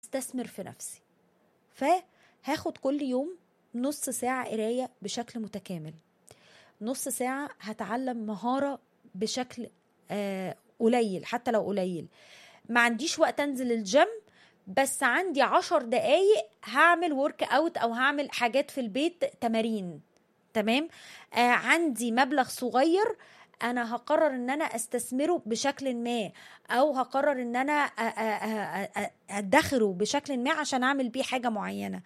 استثمر في نفسي فهاخد كل يوم نص ساعة قراية بشكل متكامل نص ساعة هتعلم مهارة بشكل آه قليل حتى لو قليل ما عنديش وقت انزل الجيم بس عندي عشر دقايق هعمل ورك اوت او هعمل حاجات في البيت تمارين تمام آه عندي مبلغ صغير انا هقرر ان انا استثمره بشكل ما او هقرر ان انا ادخره بشكل ما عشان اعمل بيه حاجه معينه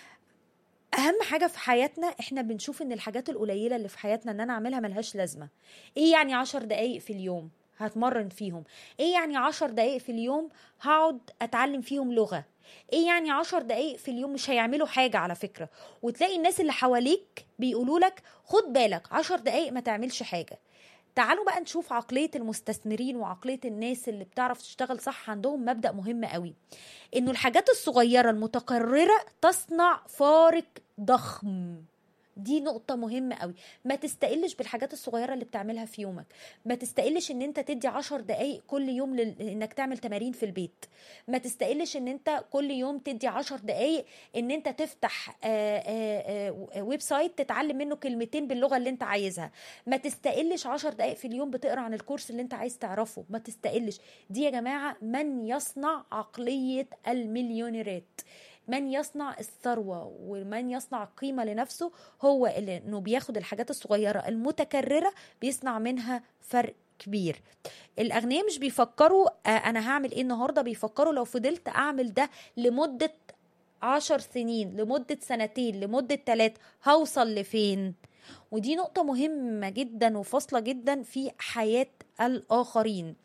اهم حاجه في حياتنا احنا بنشوف ان الحاجات القليله اللي في حياتنا ان انا اعملها ملهاش لازمه ايه يعني عشر دقايق في اليوم هتمرن فيهم ايه يعني عشر دقايق في اليوم هقعد اتعلم فيهم لغه ايه يعني عشر دقايق في اليوم مش هيعملوا حاجة على فكرة وتلاقي الناس اللي حواليك بيقولوا لك خد بالك عشر دقايق ما تعملش حاجة تعالوا بقى نشوف عقلية المستثمرين وعقلية الناس اللي بتعرف تشتغل صح عندهم مبدأ مهم قوي انه الحاجات الصغيرة المتكررة تصنع فارق ضخم دي نقطة مهمة قوي ما تستقلش بالحاجات الصغيرة اللي بتعملها في يومك ما تستقلش ان انت تدي عشر دقايق كل يوم لل... انك تعمل تمارين في البيت ما تستقلش ان انت كل يوم تدي عشر دقايق ان انت تفتح آآ آآ ويب سايت تتعلم منه كلمتين باللغة اللي انت عايزها ما تستقلش عشر دقايق في اليوم بتقرا عن الكورس اللي انت عايز تعرفه ما تستقلش دي يا جماعة من يصنع عقلية المليونيرات من يصنع الثروة ومن يصنع قيمة لنفسه هو اللي انه بياخد الحاجات الصغيرة المتكررة بيصنع منها فرق كبير الأغنياء مش بيفكروا آه أنا هعمل إيه النهاردة بيفكروا لو فضلت أعمل ده لمدة عشر سنين لمدة سنتين لمدة ثلاثة هوصل لفين ودي نقطة مهمة جدا وفاصلة جدا في حياة الآخرين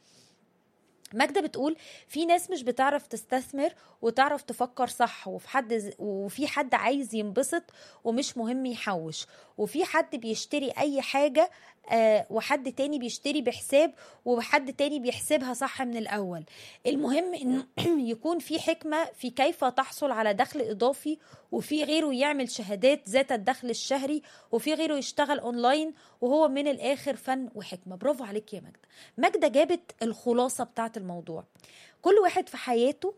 ماجدة بتقول في ناس مش بتعرف تستثمر وتعرف تفكر صح وفي حد ز... وفي حد عايز ينبسط ومش مهم يحوش وفي حد بيشتري اي حاجة آه وحد تاني بيشتري بحساب وحد تاني بيحسبها صح من الاول المهم انه يكون في حكمة في كيف تحصل على دخل اضافي وفي غيره يعمل شهادات ذات الدخل الشهري وفي غيره يشتغل اونلاين وهو من الاخر فن وحكمة برافو عليك يا ماجدة ماجدة جابت الخلاصة بتاعت الموضوع كل واحد في حياته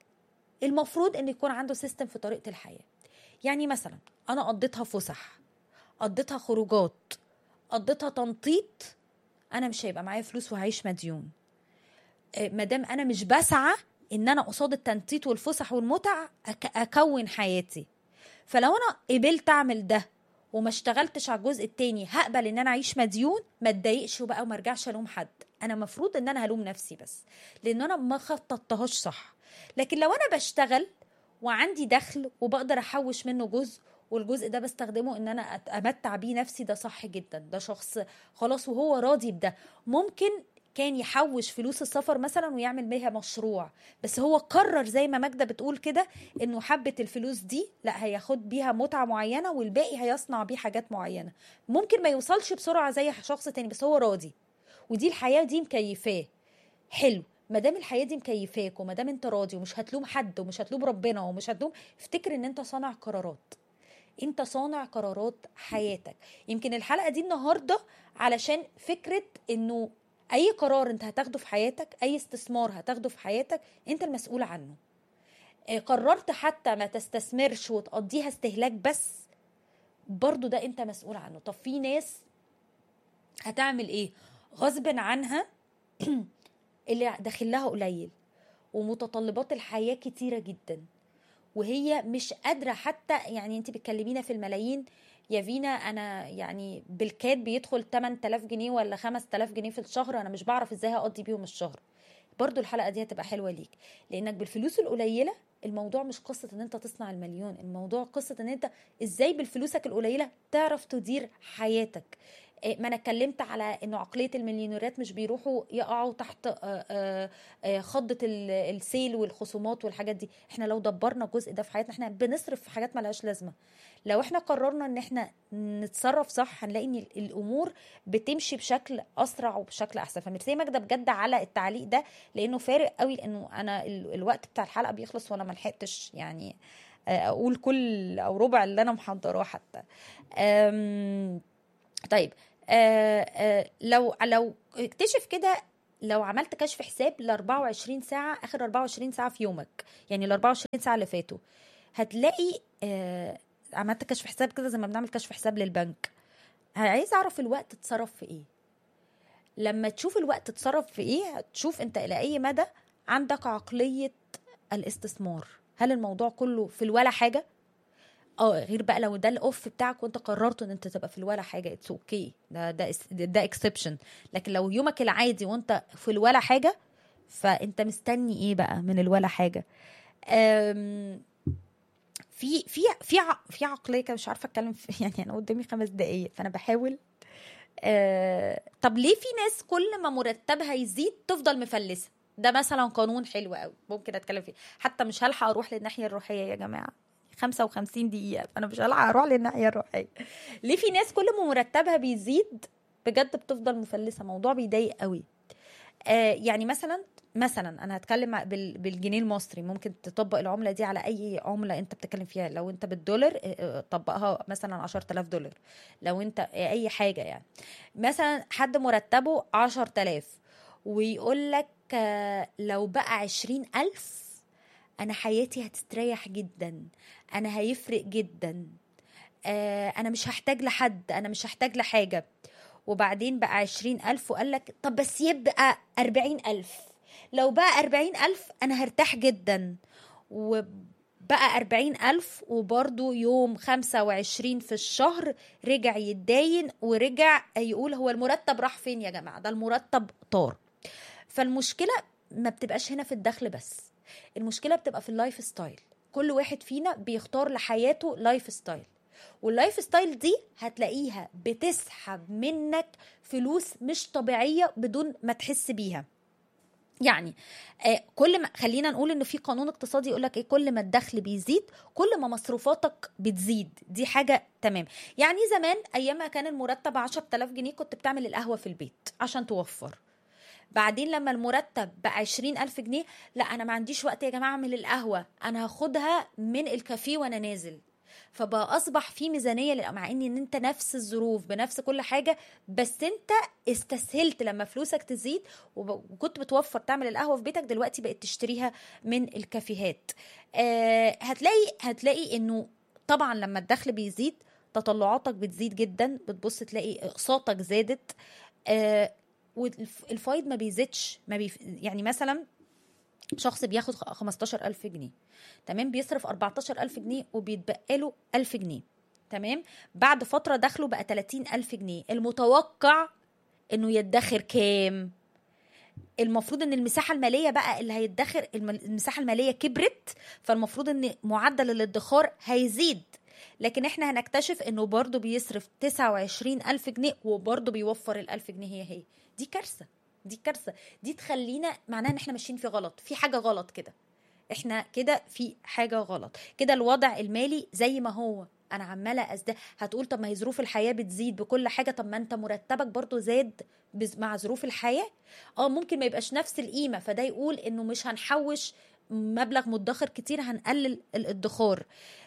المفروض ان يكون عنده سيستم في طريقة الحياة يعني مثلا انا قضيتها فسح قضيتها خروجات قضيتها تنطيط انا مش هيبقى معايا فلوس وهعيش مديون مادام انا مش بسعى ان انا قصاد التنطيط والفسح والمتع اكون حياتي فلو انا قبلت اعمل ده وما اشتغلتش على الجزء التاني هقبل ان انا اعيش مديون ما اتضايقش بقى وما ارجعش الوم حد انا مفروض ان انا هلوم نفسي بس لان انا ما خططتهاش صح لكن لو انا بشتغل وعندي دخل وبقدر احوش منه جزء والجزء ده بستخدمه ان انا امتع بيه نفسي ده صح جدا ده شخص خلاص وهو راضي بده ممكن كان يحوش فلوس السفر مثلا ويعمل بيها مشروع بس هو قرر زي ما ماجده بتقول كده انه حبه الفلوس دي لا هياخد بيها متعه معينه والباقي هيصنع بيه حاجات معينه ممكن ما يوصلش بسرعه زي شخص تاني بس هو راضي ودي الحياه دي مكيفاه حلو ما دام الحياه دي مكيفاك وما دام انت راضي ومش هتلوم حد ومش هتلوم ربنا ومش هتلوم افتكر ان انت صانع قرارات انت صانع قرارات حياتك يمكن الحلقه دي النهارده علشان فكره انه اي قرار انت هتاخده في حياتك اي استثمار هتاخده في حياتك انت المسؤول عنه قررت حتى ما تستثمرش وتقضيها استهلاك بس برضو ده انت مسؤول عنه طب في ناس هتعمل ايه غصب عنها اللي داخلها قليل ومتطلبات الحياة كتيرة جدا وهي مش قادرة حتى يعني انت بتكلمينا في الملايين يا فينا انا يعني بالكاد بيدخل 8000 جنيه ولا 5000 جنيه في الشهر انا مش بعرف ازاي هقضي بيهم الشهر برضو الحلقه دي هتبقى حلوه ليك لانك بالفلوس القليله الموضوع مش قصة ان انت تصنع المليون الموضوع قصة ان انت ازاي بالفلوسك القليلة تعرف تدير حياتك ما انا اتكلمت على انه عقليه المليونيرات مش بيروحوا يقعوا تحت خضه السيل والخصومات والحاجات دي احنا لو دبرنا الجزء ده في حياتنا احنا بنصرف في حاجات ملهاش لازمه لو احنا قررنا ان احنا نتصرف صح هنلاقي ان الامور بتمشي بشكل اسرع وبشكل احسن فميرسي ماجده بجد على التعليق ده لانه فارق قوي لانه انا الوقت بتاع الحلقه بيخلص وانا ما لحقتش يعني اقول كل او ربع اللي انا محضراه حتى طيب آه آه لو لو اكتشف كده لو عملت كشف حساب ل 24 ساعه اخر 24 ساعه في يومك يعني ال 24 ساعه اللي فاتوا هتلاقي آه عملت كشف حساب كده زي ما بنعمل كشف حساب للبنك عايز اعرف الوقت اتصرف في ايه لما تشوف الوقت اتصرف في ايه هتشوف انت الى اي مدى عندك عقليه الاستثمار هل الموضوع كله في الولا حاجه اه غير بقى لو ده الاوف بتاعك وانت قررت ان انت تبقى في الولا حاجه اتس اوكي okay. ده ده ده اكسبشن لكن لو يومك العادي وانت في الولا حاجه فانت مستني ايه بقى من الولا حاجه أم في في في في عقليه كده مش عارفه اتكلم في يعني انا قدامي خمس دقايق فانا بحاول أه طب ليه في ناس كل ما مرتبها يزيد تفضل مفلسه ده مثلا قانون حلو قوي ممكن اتكلم فيه حتى مش هلحق اروح للناحيه الروحيه يا جماعه 55 دقيقه انا مش هلحق اروح للناحيه الروحيه ليه في ناس كل ما مرتبها بيزيد بجد بتفضل مفلسه موضوع بيضايق قوي آه يعني مثلا مثلا انا هتكلم بالجنيه المصري ممكن تطبق العمله دي على اي عمله انت بتتكلم فيها لو انت بالدولار طبقها مثلا 10000 دولار لو انت اي حاجه يعني مثلا حد مرتبه 10000 ويقول لك لو بقى 20000 انا حياتي هتستريح جدا انا هيفرق جدا انا مش هحتاج لحد انا مش هحتاج لحاجه وبعدين بقى عشرين ألف وقال لك طب بس يبقى أربعين ألف لو بقى أربعين ألف أنا هرتاح جدا وبقى أربعين ألف وبرضو يوم خمسة وعشرين في الشهر رجع يتداين ورجع يقول هو المرتب راح فين يا جماعة ده المرتب طار فالمشكلة ما بتبقاش هنا في الدخل بس المشكلة بتبقى في اللايف ستايل كل واحد فينا بيختار لحياته لايف ستايل واللايف ستايل دي هتلاقيها بتسحب منك فلوس مش طبيعيه بدون ما تحس بيها يعني آه كل ما خلينا نقول ان في قانون اقتصادي يقول لك ايه كل ما الدخل بيزيد كل ما مصروفاتك بتزيد دي حاجه تمام يعني زمان ايام ما كان المرتب 10000 جنيه كنت بتعمل القهوه في البيت عشان توفر بعدين لما المرتب بقى عشرين ألف جنيه لا أنا ما عنديش وقت يا جماعة أعمل القهوة أنا هاخدها من الكافيه وأنا نازل فبقى اصبح في ميزانيه مع ان انت نفس الظروف بنفس كل حاجه بس انت استسهلت لما فلوسك تزيد وكنت بتوفر تعمل القهوه في بيتك دلوقتي بقت تشتريها من الكافيهات آه هتلاقي هتلاقي انه طبعا لما الدخل بيزيد تطلعاتك بتزيد جدا بتبص تلاقي اقساطك زادت آه والفايض ما بيزيدش ما بيف... يعني مثلا شخص بياخد 15000 جنيه تمام بيصرف 14000 جنيه وبيتبقى له 1000 جنيه تمام بعد فتره دخله بقى 30000 جنيه المتوقع انه يدخر كام المفروض ان المساحه الماليه بقى اللي هيدخر المساحه الماليه كبرت فالمفروض ان معدل الادخار هيزيد لكن احنا هنكتشف انه برضه بيصرف 29000 جنيه وبرضه بيوفر ال 1000 جنيه هي هي دي كارثه دي كارثه دي تخلينا معناها ان احنا ماشيين في غلط في حاجه غلط كده احنا كده في حاجه غلط كده الوضع المالي زي ما هو انا عماله ازداد هتقول طب ما هي ظروف الحياه بتزيد بكل حاجه طب ما انت مرتبك برضو زاد مع ظروف الحياه اه ممكن ما يبقاش نفس القيمه فده يقول انه مش هنحوش مبلغ مدخر كتير هنقلل الادخار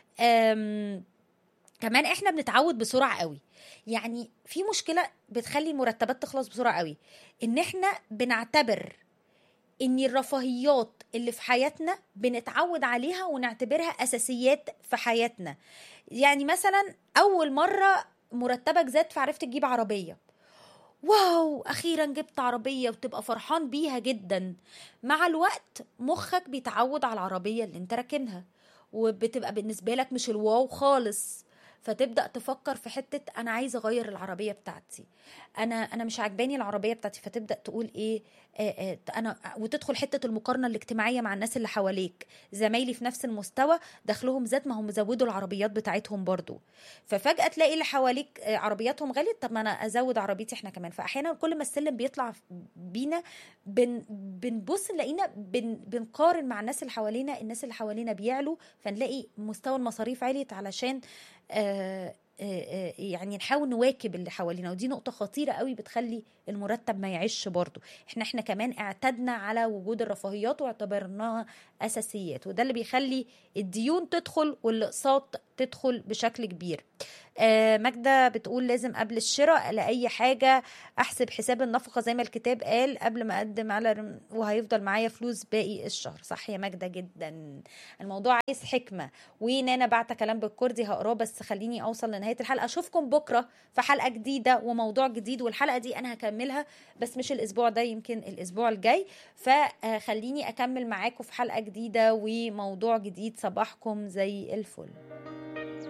كمان احنا بنتعود بسرعه قوي يعني في مشكله بتخلي المرتبات تخلص بسرعه قوي ان احنا بنعتبر ان الرفاهيات اللي في حياتنا بنتعود عليها ونعتبرها اساسيات في حياتنا يعني مثلا اول مره مرتبك زاد فعرفت تجيب عربيه واو اخيرا جبت عربيه وتبقى فرحان بيها جدا مع الوقت مخك بيتعود على العربيه اللي انت راكنها وبتبقى بالنسبه لك مش الواو خالص فتبدا تفكر في حته انا عايزه اغير العربيه بتاعتي انا انا مش عاجباني العربيه بتاعتي فتبدا تقول ايه آه آه انا وتدخل حته المقارنه الاجتماعيه مع الناس اللي حواليك زمايلي في نفس المستوى دخلهم زاد ما هم زودوا العربيات بتاعتهم برضو ففجاه تلاقي اللي حواليك آه عربياتهم غلت طب ما انا ازود عربيتي احنا كمان فاحيانا كل ما السلم بيطلع بينا بن بنبص نلاقينا بن بنقارن مع الناس اللي حوالينا الناس اللي حوالينا بيعلوا فنلاقي مستوى المصاريف عليت علشان آه يعني نحاول نواكب اللي حوالينا ودي نقطة خطيرة قوي بتخلي المرتب ما يعيش برضو احنا احنا كمان اعتدنا على وجود الرفاهيات واعتبرناها اساسيات وده اللي بيخلي الديون تدخل والاقساط تدخل بشكل كبير آه ماجدة بتقول لازم قبل الشراء لأي حاجة أحسب حساب النفقة زي ما الكتاب قال قبل ما أقدم على رم... وهيفضل معايا فلوس باقي الشهر صح يا ماجدة جدا الموضوع عايز حكمة ونانا بعت كلام بالكردي هقراه بس خليني أوصل لنهاية الحلقة أشوفكم بكرة في حلقة جديدة وموضوع جديد والحلقة دي أنا هكملها بس مش الأسبوع ده يمكن الأسبوع الجاي فخليني أكمل معاكم في حلقة جديدة وموضوع جديد صباحكم زي الفل